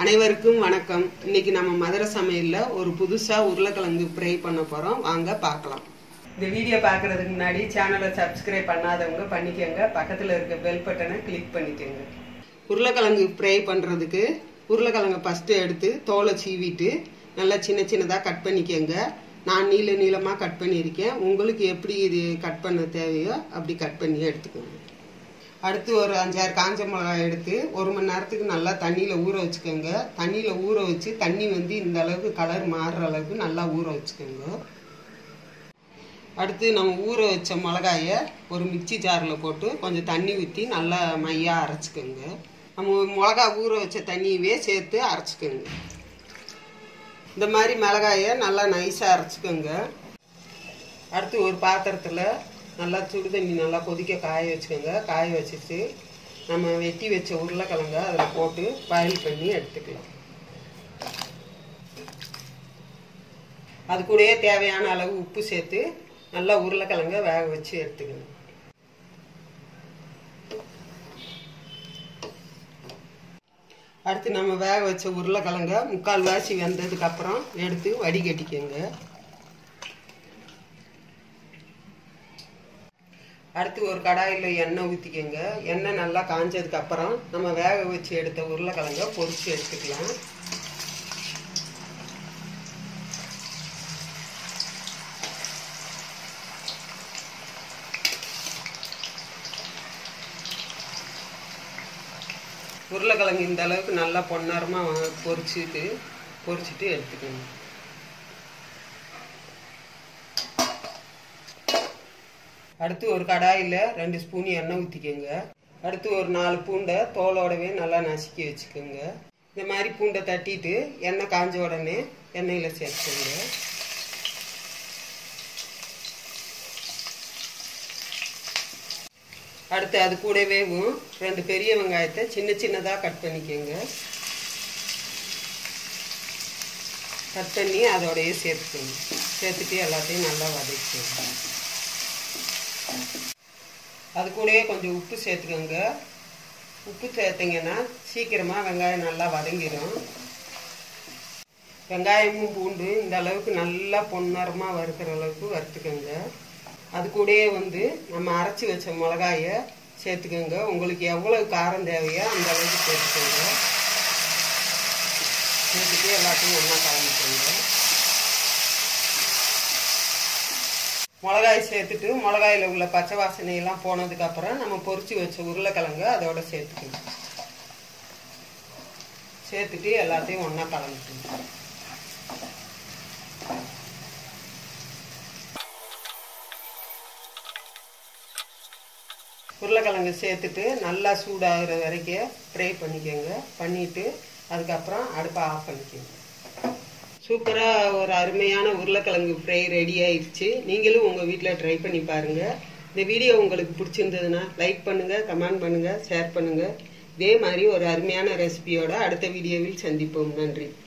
அனைவருக்கும் வணக்கம் இன்னைக்கு நம்ம மதுரை சமையல்ல ஒரு புதுசா உருளைக்கிழங்கு ஃப்ரை பண்ண போறோம் வாங்க பார்க்கலாம் இந்த வீடியோ பார்க்கறதுக்கு முன்னாடி சேனலை சப்ஸ்கிரைப் பண்ணாதவங்க பண்ணிக்கோங்க பக்கத்துல இருக்க பெல் பட்டனை கிளிக் பண்ணிக்கோங்க உருளைக்கிழங்கு ஃப்ரை பண்றதுக்கு உருளைக்கிழங்கை ஃபர்ஸ்ட் எடுத்து தோலை சீவிட்டு நல்லா சின்ன சின்னதாக கட் பண்ணிக்கோங்க நான் நீள நீளமாக கட் பண்ணியிருக்கேன் உங்களுக்கு எப்படி இது கட் பண்ண தேவையோ அப்படி கட் பண்ணி எடுத்துக்கோங்க அடுத்து ஒரு அஞ்சாறு காஞ்ச மிளகாய் எடுத்து ஒரு மணி நேரத்துக்கு நல்லா தண்ணியில் ஊற வச்சுக்கோங்க தண்ணியில் ஊற வச்சு தண்ணி வந்து இந்த அளவுக்கு கலர் மாறுற அளவுக்கு நல்லா ஊற வச்சுக்கோங்க அடுத்து நம்ம ஊற வச்ச மிளகாயை ஒரு மிக்சி ஜாரில் போட்டு கொஞ்சம் தண்ணி ஊற்றி நல்லா மையாக அரைச்சிக்கோங்க நம்ம மிளகா ஊற வச்ச தண்ணியவே சேர்த்து அரைச்சிக்கோங்க இந்த மாதிரி மிளகாயை நல்லா நைஸாக அரைச்சிக்கோங்க அடுத்து ஒரு பாத்திரத்தில் நல்லா சுடு தண்ணி நல்லா கொதிக்க காய வச்சுக்கோங்க காய வச்சுட்டு நம்ம வெட்டி வச்ச உருளைக்கிழங்க அதில் போட்டு பாயில் பண்ணி எடுத்துக்கலாம் அது கூடயே தேவையான அளவு உப்பு சேர்த்து நல்லா உருளைக்கிழங்க வேக வச்சு எடுத்துக்கணும் அடுத்து நம்ம வேக வச்ச உருளைக்கிழங்க முக்கால் வாசி வெந்ததுக்கு அப்புறம் எடுத்து வடிகட்டிக்கோங்க அடுத்து ஒரு கடாயில் எண்ணெய் ஊற்றிக்கோங்க எண்ணெய் நல்லா காஞ்சதுக்கு அப்புறம் நம்ம வேக வச்சு எடுத்த உருளைக்கிழங்க பொரிச்சு எடுத்துக்கலாம் உருளைக்கிழங்கு இந்த அளவுக்கு நல்லா பொன்னரமாக பொரிச்சுட்டு பொரிச்சுட்டு எடுத்துக்கணும் அடுத்து ஒரு கடாயில் ரெண்டு ஸ்பூன் எண்ணெய் ஊற்றிக்கோங்க அடுத்து ஒரு நாலு பூண்டை தோலோடவே நல்லா நசுக்கி வச்சுக்கோங்க இந்த மாதிரி பூண்டை தட்டிட்டு எண்ணெய் காஞ்ச உடனே எண்ணெயில் சேர்த்துக்கோங்க அடுத்து அது கூடவேவும் ரெண்டு பெரிய வெங்காயத்தை சின்ன சின்னதாக கட் பண்ணிக்கோங்க கட் பண்ணி அதோடய சேர்த்துக்கோங்க சேர்த்துட்டு எல்லாத்தையும் நல்லா வதக்கிக்கோங்க அது கூடயே கொஞ்சம் உப்பு சேர்த்துக்கோங்க உப்பு சேர்த்திங்கன்னா சீக்கிரமாக வெங்காயம் நல்லா வதங்கிடும் வெங்காயமும் பூண்டு இந்த அளவுக்கு நல்லா பொன்னரமாக வறுக்கிற அளவுக்கு வறுத்துக்கோங்க அது கூடயே வந்து நம்ம அரைச்சி வச்ச மிளகாயை சேர்த்துக்கோங்க உங்களுக்கு எவ்வளவு காரம் தேவையோ அந்த அளவுக்கு சேர்த்துக்கோங்க சேர்த்துட்டு எல்லாத்தையும் ஒன்றா கலந்துக்கோங்க மிளகாய் சேர்த்துட்டு மிளகாயில் உள்ள பச்சை வாசனையெல்லாம் போனதுக்கப்புறம் நம்ம பொரிச்சு வச்ச உருளைக்கிழங்கு அதோட சேர்த்துக்கணும் சேர்த்துட்டு எல்லாத்தையும் ஒன்றா கலந்துக்கணும் உருளைக்கிழங்கு சேர்த்துட்டு நல்லா சூடாகிற வரைக்கும் ஃப்ரை பண்ணிக்கோங்க பண்ணிவிட்டு அதுக்கப்புறம் அடுப்பை ஆஃப் பண்ணிக்கோங்க சூப்பராக ஒரு அருமையான உருளைக்கிழங்கு ஃப்ரை ரெடி ஆயிடுச்சு நீங்களும் உங்கள் வீட்டில் ட்ரை பண்ணி பாருங்கள் இந்த வீடியோ உங்களுக்கு பிடிச்சிருந்ததுன்னா லைக் பண்ணுங்கள் கமெண்ட் பண்ணுங்கள் ஷேர் பண்ணுங்கள் இதே மாதிரி ஒரு அருமையான ரெசிபியோட அடுத்த வீடியோவில் சந்திப்போம் நன்றி